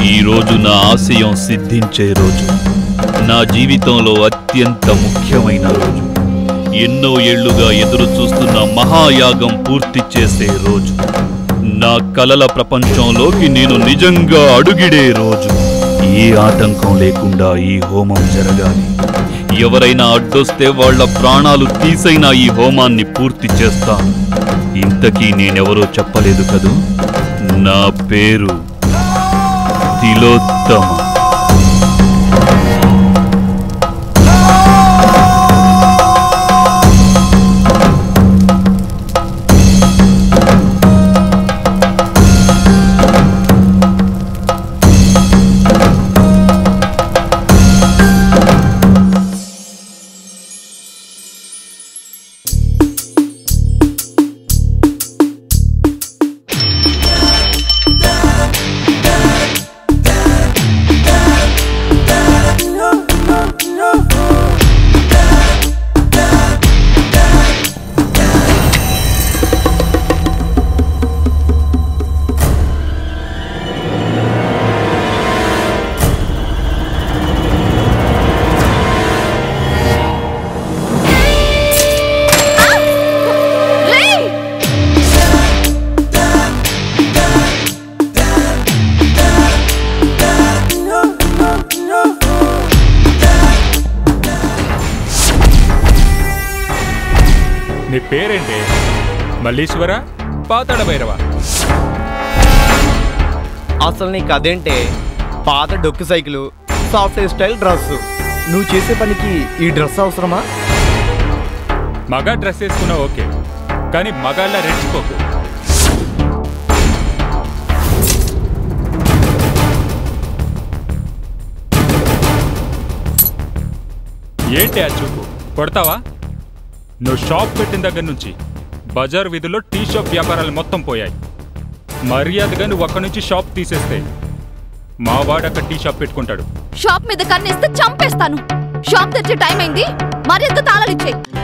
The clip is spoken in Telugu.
ఈ రోజు నా ఆశయం సిద్ధించే రోజు నా జీవితంలో అత్యంత ముఖ్యమైన రోజు ఎన్నో ఏళ్లుగా ఎదురు చూస్తున్న మహాయాగం పూర్తి చేసే రోజు నా కలల ప్రపంచంలోకి నేను నిజంగా అడుగిడే రోజు ఏ ఆటంకం లేకుండా ఈ హోమం జరగాలి ఎవరైనా అడ్డొస్తే వాళ్ళ ప్రాణాలు తీసైనా ఈ హోమాన్ని పూర్తి చేస్తాను ఇంతకీ నేనెవరో చెప్పలేదు కదూ నా పేరు తిలోత్తమ రేయ్! నీ పేరేంటి మల్లీశ్వర పాతాళ భైరవ అసలు నీకు అదేంటే పాత డొక్కు సైకిల్ సాఫ్ట్వేర్ స్టైల్ డ్రెస్ నువ్వు చేసే పనికి ఈ డ్రెస్ అవసరమా మగ డ్రెస్ వేసుకున్నా ఓకే కానీ మగాళ్ళ రెచ్చిపోకు ఏంటి ఆ చూపు కొడతావా నువ్వు షాప్ పెట్టిన దగ్గర నుంచి బజార్ వీధిలో టీ షాప్ వ్యాపారాలు మొత్తం పోయాయి మర్యాదగా నువ్వు అక్కడి నుంచి షాప్ తీసేస్తే మా వాడు అక్కడ టీ షాప్ పెట్టుకుంటాడు షాప్ మీద కన్నేస్తే చంపేస్తాను షాప్ తెచ్చే టైం అయింది మర్యాదగా తాళాలిచ్చేయి